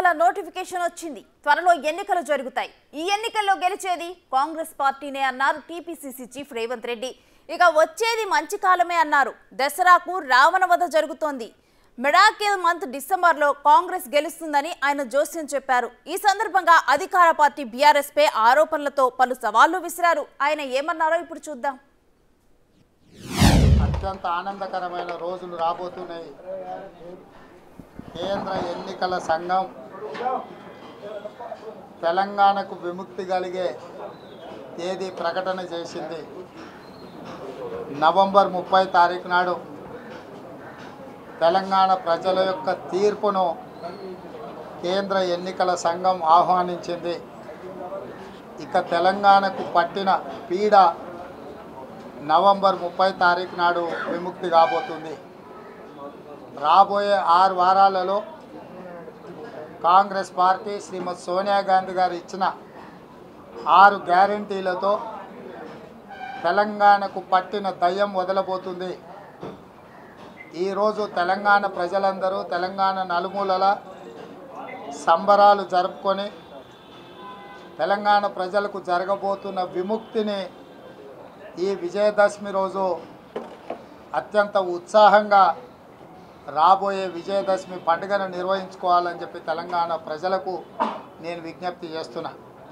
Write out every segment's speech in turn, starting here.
ఎన్నికల నోటిఫికేషన్ వచ్చింది త్వరలో ఎన్నికలు జరుగుతాయి ఈ ఎన్నికల్లో గెలిచేది కాంగ్రెస్ పార్టీనే అన్నారు టీపీసీసీ చీఫ్ రేవంత్ రెడ్డి ఇక వచ్చేది మంచి కాలమే అన్నారు దసరాకు రావణవధ జరుగుతోంది మిడాకిల్ మంత్ డిసెంబర్లో కాంగ్రెస్ గెలుస్తుందని ఆయన జోస్యం చెప్పారు ఈ సందర్భంగా అధికార పార్టీ బీఆర్ఎస్ పై ఆరోపణలతో పలు సవాళ్లు విసిరారు ఆయన ఏమన్నారో ఇప్పుడు చూద్దాం అత్యంత ఆనందకరమైన రోజులు రాబోతున్నాయి కేంద్ర ఎన్నికల సంఘం తెలంగాణకు విముక్తి కలిగే తేదీ ప్రకటన చేసింది నవంబర్ ముప్పై తారీఖు నాడు తెలంగాణ ప్రజల యొక్క తీర్పును కేంద్ర ఎన్నికల సంఘం ఆహ్వానించింది ఇక తెలంగాణకు పట్టిన పీడ నవంబర్ ముప్పై తారీఖు నాడు విముక్తి కాబోతుంది రాబోయే ఆరు వారాలలో కాంగ్రెస్ పార్టీ శ్రీమతి సోనియా గాంధీ గారు ఇచ్చిన ఆరు గ్యారంటీలతో తెలంగాణకు పట్టిన దయ్యం వదలబోతుంది ఈరోజు తెలంగాణ ప్రజలందరూ తెలంగాణ నలుమూలల సంబరాలు జరుపుకొని తెలంగాణ ప్రజలకు జరగబోతున్న విముక్తిని ఈ విజయదశమి రోజు అత్యంత ఉత్సాహంగా రాబోయే విజయదశమి పండుగను నిర్వహించుకోవాలని చెప్పి తెలంగాణ ప్రజలకు నేను విజ్ఞప్తి చేస్తున్నా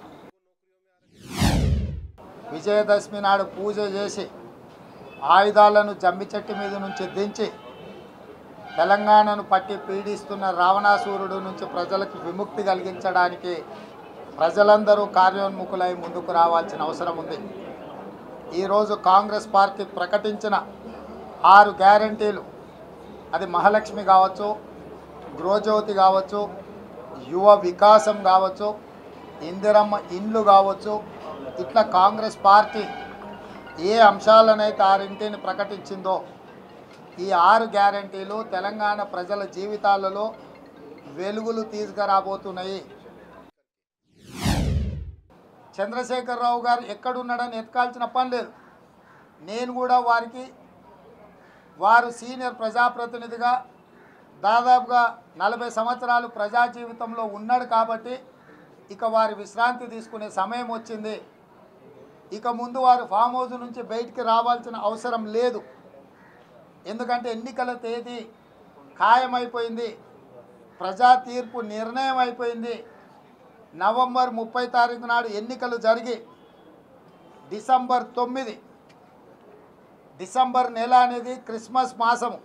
విజయదశమి నాడు పూజ చేసి ఆయుధాలను జమ్మి చెట్టు మీద నుంచి దించి తెలంగాణను పట్టి పీడిస్తున్న రావణాసురుడు నుంచి ప్రజలకు విముక్తి కలిగించడానికి ప్రజలందరూ కార్యోన్ముఖులై ముందుకు రావాల్సిన అవసరం ఉంది ఈరోజు కాంగ్రెస్ పార్టీ ప్రకటించిన ఆరు గ్యారంటీలు అది మహాలక్ష్మి కావచ్చు గృహజ్యోతి కావచ్చు యువ వికాసం కావచ్చు ఇందిరమ్మ ఇండ్లు కావచ్చు ఇట్లా కాంగ్రెస్ పార్టీ ఏ అంశాలనైతే ఆరింటిని ప్రకటించిందో ఈ ఆరు గ్యారంటీలు తెలంగాణ ప్రజల జీవితాలలో వెలుగులు తీసుకురాబోతున్నాయి చంద్రశేఖరరావు గారు ఎక్కడున్నాడని ఎతకాల్సిన పని లేదు నేను కూడా వారికి వారు సీనియర్ ప్రజాప్రతినిధిగా దాదాపుగా నలభై సంవత్సరాలు ప్రజా జీవితంలో ఉన్నాడు కాబట్టి ఇక వారి విశ్రాంతి తీసుకునే సమయం వచ్చింది ఇక ముందు వారు ఫామ్ హౌస్ నుంచి బయటికి రావాల్సిన అవసరం లేదు ఎందుకంటే ఎన్నికల తేదీ ఖాయమైపోయింది ప్రజా తీర్పు నిర్ణయం అయిపోయింది నవంబర్ ముప్పై తారీఖు నాడు ఎన్నికలు జరిగి డిసెంబర్ తొమ్మిది డిసెంబర్ నెల అనేది క్రిస్మస్ మాసము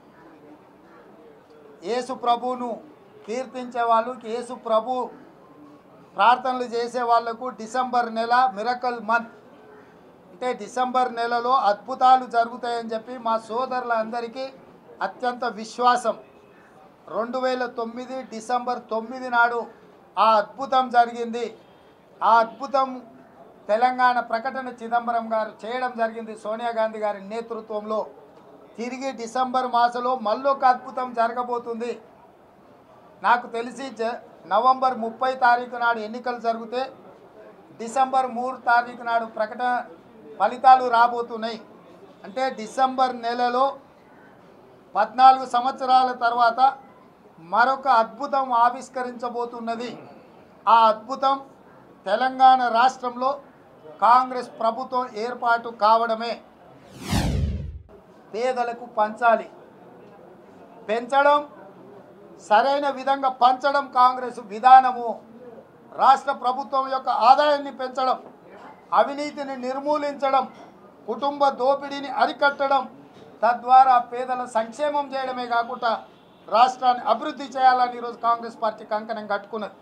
యేసు ప్రభువును కీర్తించే వాళ్ళు యేసు ప్రభు ప్రార్థనలు చేసే వాళ్లకు డిసెంబర్ నెల మిరకల్ మంత్ అంటే డిసెంబర్ నెలలో అద్భుతాలు జరుగుతాయని చెప్పి మా సోదరులందరికీ అత్యంత విశ్వాసం రెండు వేల తొమ్మిది డిసెంబర్ తొమ్మిది నాడు ఆ అద్భుతం జరిగింది ఆ అద్భుతం తెలంగాణ ప్రకటన చిదంబరం గారు చేయడం జరిగింది సోనియా గాంధీ గారి నేతృత్వంలో తిరిగి డిసెంబర్ మాసంలో మళ్ళొక అద్భుతం జరగబోతుంది నాకు తెలిసి జ నవంబర్ ముప్పై తారీఖు నాడు ఎన్నికలు జరిగితే డిసెంబర్ మూడు తారీఖు నాడు ప్రకటన ఫలితాలు రాబోతున్నాయి అంటే డిసెంబర్ నెలలో పద్నాలుగు సంవత్సరాల తర్వాత మరొక అద్భుతం ఆవిష్కరించబోతున్నది ఆ అద్భుతం తెలంగాణ రాష్ట్రంలో కాంగ్రెస్ ప్రభుత్వం ఏర్పాటు కావడమే పేదలకు పంచాలి పెంచడం సరైన విధంగా పంచడం కాంగ్రెస్ విధానము రాష్ట్ర ప్రభుత్వం యొక్క ఆదాయాన్ని పెంచడం అవినీతిని నిర్మూలించడం కుటుంబ దోపిడీని అరికట్టడం తద్వారా పేదల సంక్షేమం చేయడమే కాకుండా రాష్ట్రాన్ని అభివృద్ధి చేయాలని ఈరోజు కాంగ్రెస్ పార్టీ కంకణం కట్టుకున్నది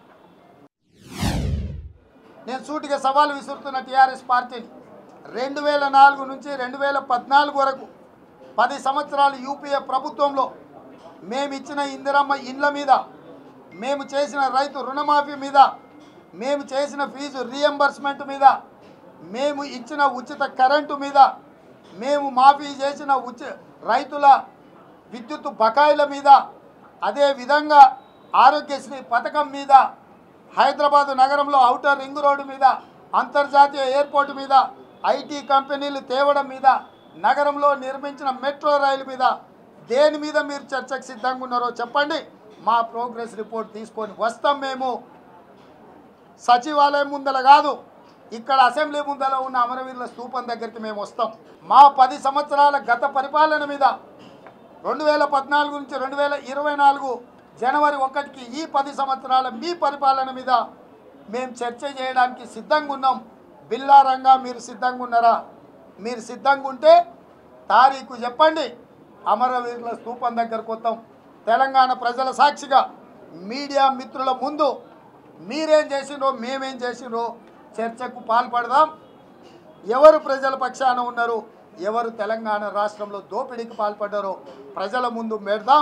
నేను సూటిగా సవాలు విసురుతున్న టీఆర్ఎస్ పార్టీని రెండు వేల నాలుగు నుంచి రెండు వేల పద్నాలుగు వరకు పది సంవత్సరాలు యూపీఏ ప్రభుత్వంలో మేము ఇచ్చిన ఇందిరమ్మ ఇండ్ల మీద మేము చేసిన రైతు రుణమాఫీ మీద మేము చేసిన ఫీజు రీఎంబర్స్మెంట్ మీద మేము ఇచ్చిన ఉచిత కరెంటు మీద మేము మాఫీ చేసిన ఉచి రైతుల విద్యుత్ బకాయిల మీద అదే విధంగా ఆరోగ్యశ్రీ పథకం మీద హైదరాబాద్ నగరంలో ఔటర్ రింగ్ రోడ్డు మీద అంతర్జాతీయ ఎయిర్పోర్ట్ మీద ఐటీ కంపెనీలు తేవడం మీద నగరంలో నిర్మించిన మెట్రో రైలు మీద దేని మీద మీరు చర్చకు సిద్ధంగా ఉన్నారో చెప్పండి మా ప్రోగ్రెస్ రిపోర్ట్ తీసుకొని వస్తాం మేము సచివాలయం ముందల కాదు ఇక్కడ అసెంబ్లీ ముందల ఉన్న అమరవీరుల స్తూపం దగ్గరికి మేము వస్తాం మా పది సంవత్సరాల గత పరిపాలన మీద రెండు వేల పద్నాలుగు నుంచి రెండు వేల ఇరవై నాలుగు జనవరి ఒకటికి ఈ పది సంవత్సరాల మీ పరిపాలన మీద మేము చర్చ చేయడానికి సిద్ధంగా ఉన్నాం బిల్లారంగా మీరు సిద్ధంగా ఉన్నారా మీరు సిద్ధంగా ఉంటే తారీఖు చెప్పండి అమరవీరుల స్తూపం దగ్గరకు వస్తాం తెలంగాణ ప్రజల సాక్షిగా మీడియా మిత్రుల ముందు మీరేం చేసిండ్రో మేమేం చేసిండ్రో చర్చకు పాల్పడదాం ఎవరు ప్రజల పక్షాన ఉన్నారు ఎవరు తెలంగాణ రాష్ట్రంలో దోపిడీకి పాల్పడ్డారో ప్రజల ముందు మెడదాం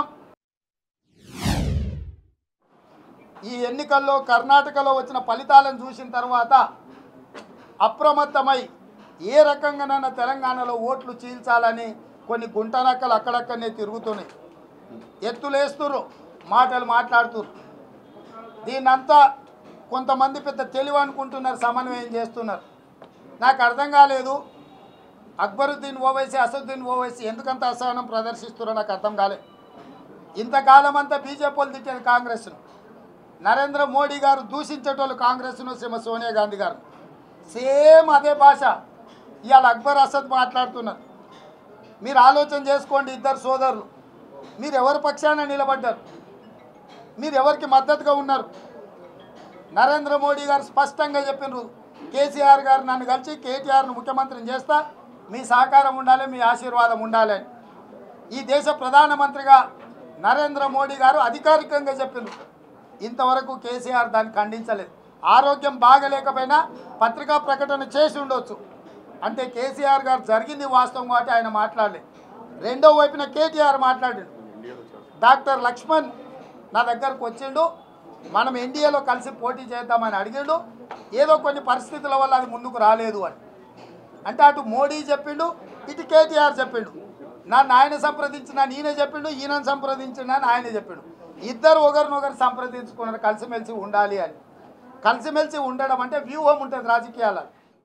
ఈ ఎన్నికల్లో కర్ణాటకలో వచ్చిన ఫలితాలను చూసిన తర్వాత అప్రమత్తమై ఏ రకంగానైనా తెలంగాణలో ఓట్లు చీల్చాలని కొన్ని గుంటనక్కలు అక్కడక్కడనే తిరుగుతున్నాయి ఎత్తులేస్తుర్రు మాటలు మాట్లాడుతుర్రు దీన్నంతా కొంతమంది పెద్ద తెలివి అనుకుంటున్నారు సమన్వయం చేస్తున్నారు నాకు అర్థం కాలేదు అక్బరుద్దీన్ ఓవైసీ అసదుద్దీన్ ఓవైసీ ఎందుకంత అసహనం ప్రదర్శిస్తున్నారో నాకు అర్థం కాలేదు ఇంతకాలం అంతా బీజేపీ వాళ్ళు తిట్టేది కాంగ్రెస్ను నరేంద్ర మోడీ గారు దూషించేటోళ్ళు కాంగ్రెస్ను శ్రీమ సోనియా గాంధీ గారు సేమ్ అదే భాష ఇవాళ అక్బర్ అసద్ మాట్లాడుతున్నారు మీరు ఆలోచన చేసుకోండి ఇద్దరు సోదరులు మీరు ఎవరి పక్షాన నిలబడ్డారు మీరు ఎవరికి మద్దతుగా ఉన్నారు నరేంద్ర మోడీ గారు స్పష్టంగా చెప్పినారు కేసీఆర్ గారు నన్ను కలిసి కేటీఆర్ను ముఖ్యమంత్రిని చేస్తా మీ సహకారం ఉండాలి మీ ఆశీర్వాదం ఉండాలి అని ఈ దేశ ప్రధానమంత్రిగా నరేంద్ర మోడీ గారు అధికారికంగా చెప్పిండ్రు ఇంతవరకు కేసీఆర్ దాన్ని ఖండించలేదు ఆరోగ్యం బాగలేకపోయినా పత్రికా ప్రకటన చేసి ఉండొచ్చు అంటే కేసీఆర్ గారు జరిగింది వాస్తవం కాబట్టి ఆయన మాట్లాడలేదు రెండో వైపున కేటీఆర్ మాట్లాడాడు డాక్టర్ లక్ష్మణ్ నా దగ్గరకు వచ్చిండు మనం ఎన్డీఏలో కలిసి పోటీ చేద్దామని అడిగిండు ఏదో కొన్ని పరిస్థితుల వల్ల అది ముందుకు రాలేదు అని అంటే అటు మోడీ చెప్పిండు ఇటు కేటీఆర్ చెప్పిండు నన్ను ఆయన సంప్రదించిన ఈయన చెప్పిండు ఈయన సంప్రదించిన ఆయన చెప్పిండు ఇద్దరు ఒకరినొకరు సంప్రదించుకున్నారు కలిసిమెలిసి ఉండాలి అని కలిసిమెలిసి ఉండడం అంటే వ్యూహం ఉంటుంది రాజకీయాల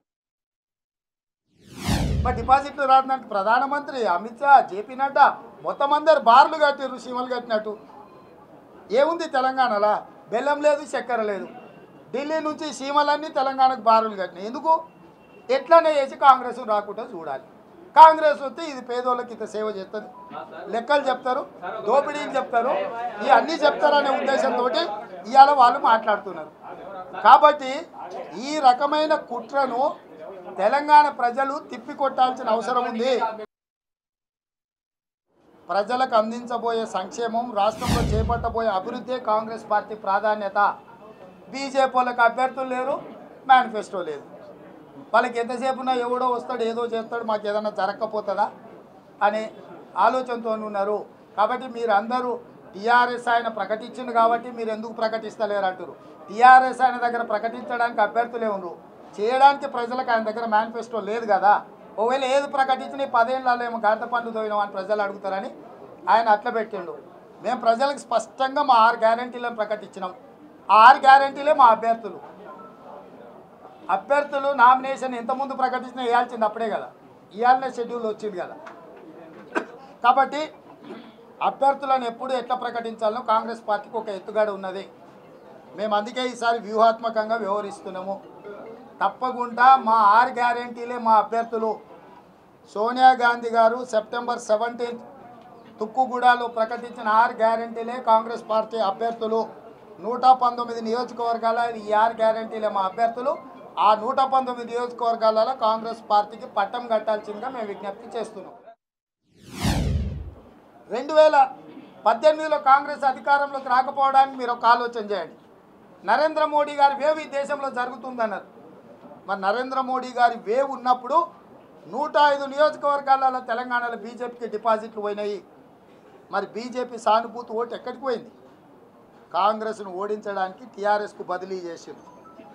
మరి డిపాజిట్లు రావడానికి ప్రధానమంత్రి అమిత్ షా జేపీ నడ్డా మొత్తం అందరు బార్లు కట్టారు సీమలు కట్టినట్టు ఏముంది తెలంగాణలో బెల్లం లేదు చక్కెర లేదు ఢిల్లీ నుంచి సీమలన్నీ తెలంగాణకు బారులు కట్టినాయి ఎందుకు ఎట్లనే చేసి కాంగ్రెస్ రాకుండా చూడాలి కాంగ్రెస్ వస్తే ఇది పేదోళ్ళకి ఇంత సేవ చేస్తుంది లెక్కలు చెప్తారు దోపిడీలు చెప్తారు ఈ అన్నీ చెప్తారనే ఉద్దేశంతో ఇవాళ వాళ్ళు మాట్లాడుతున్నారు కాబట్టి ఈ రకమైన కుట్రను తెలంగాణ ప్రజలు తిప్పికొట్టాల్సిన అవసరం ఉంది ప్రజలకు అందించబోయే సంక్షేమం రాష్ట్రంలో చేపట్టబోయే అభివృద్ధి కాంగ్రెస్ పార్టీ ప్రాధాన్యత బీజేపీ వాళ్ళకి అభ్యర్థులు లేరు మేనిఫెస్టో లేదు వాళ్ళకి ఎంతసేపు ఉన్నా ఎవడో వస్తాడు ఏదో చేస్తాడు మాకు ఏదైనా జరగకపోతుందా అనే ఆలోచనతో ఉన్నారు కాబట్టి మీరు అందరూ టీఆర్ఎస్ ఆయన ప్రకటించింది కాబట్టి మీరు ఎందుకు ప్రకటిస్తలేరు అంటారు టీఆర్ఎస్ ఆయన దగ్గర ప్రకటించడానికి అభ్యర్థులే ఉన్నారు చేయడానికి ప్రజలకు ఆయన దగ్గర మేనిఫెస్టో లేదు కదా ఒకవేళ ఏది ప్రకటించిన ఈ పదేళ్ళలో ఏమో గడత పండు తోయినాం అని ప్రజలు అడుగుతారని ఆయన అట్లా పెట్టిండు మేము ప్రజలకు స్పష్టంగా మా ఆరు గ్యారంటీలను ప్రకటించినాం ఆ ఆరు గ్యారంటీలే మా అభ్యర్థులు అభ్యర్థులు నామినేషన్ ఎంతమంది ప్రకటించినా వేయాల్సింది అప్పుడే కదా ఇవాళనే షెడ్యూల్ వచ్చింది కదా కాబట్టి అభ్యర్థులను ఎప్పుడు ఎట్లా ప్రకటించాలనో కాంగ్రెస్ పార్టీకి ఒక ఎత్తుగడ ఉన్నది మేము అందుకే ఈసారి వ్యూహాత్మకంగా వ్యవహరిస్తున్నాము తప్పకుండా మా ఆరు గ్యారంటీలే మా అభ్యర్థులు సోనియా గాంధీ గారు సెప్టెంబర్ సెవెంటీన్త్ తుక్కుగూడలో ప్రకటించిన ఆరు గ్యారంటీలే కాంగ్రెస్ పార్టీ అభ్యర్థులు నూట పంతొమ్మిది నియోజకవర్గాల ఈ ఆరు గ్యారంటీలే మా అభ్యర్థులు ఆ నూట పంతొమ్మిది నియోజకవర్గాలలో కాంగ్రెస్ పార్టీకి పట్టం కట్టాల్సిందిగా మేము విజ్ఞప్తి చేస్తున్నాం రెండు వేల పద్దెనిమిదిలో కాంగ్రెస్ అధికారంలోకి రాకపోవడానికి మీరు ఒక ఆలోచన చేయండి నరేంద్ర మోడీ గారి వేవ్ ఈ దేశంలో జరుగుతుందన్నారు మరి నరేంద్ర మోడీ గారి వేవ్ ఉన్నప్పుడు నూట ఐదు నియోజకవర్గాలలో తెలంగాణలో బీజేపీకి డిపాజిట్లు పోయినాయి మరి బీజేపీ సానుభూతి ఓటు ఎక్కడికి పోయింది కాంగ్రెస్ను ఓడించడానికి టీఆర్ఎస్కు బదిలీ చేసింది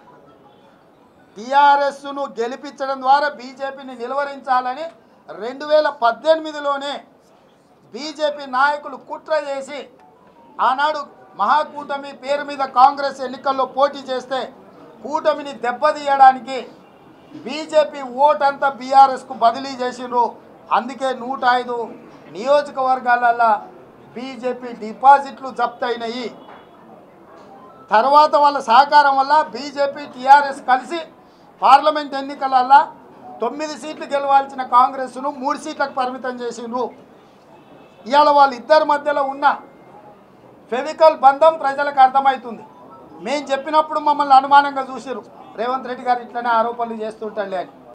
టీఆర్ఎస్ను గెలిపించడం ద్వారా బీజేపీని నిలువరించాలని రెండు వేల పద్దెనిమిదిలోనే బీజేపీ నాయకులు కుట్ర చేసి ఆనాడు మహాకూటమి పేరు మీద కాంగ్రెస్ ఎన్నికల్లో పోటీ చేస్తే కూటమిని దెబ్బతీయడానికి బీజేపీ ఓటంతా బీఆర్ఎస్కు బదిలీ చేసిండ్రు అందుకే నూట ఐదు నియోజకవర్గాలల్లో బీజేపీ డిపాజిట్లు జప్తయినాయి తర్వాత వాళ్ళ సహకారం వల్ల బీజేపీ టీఆర్ఎస్ కలిసి పార్లమెంట్ ఎన్నికలల్లో తొమ్మిది సీట్లు గెలవాల్సిన కాంగ్రెస్ను మూడు సీట్లకు పరిమితం చేసిండ్రు ఇవాళ వాళ్ళిద్దరి మధ్యలో ఉన్న ఫెవికల్ బంధం ప్రజలకు అర్థమవుతుంది మేము చెప్పినప్పుడు మమ్మల్ని అనుమానంగా చూసిరు రేవంత్ రెడ్డి గారు ఇట్లనే ఆరోపణలు చేస్తుంటాడులే అని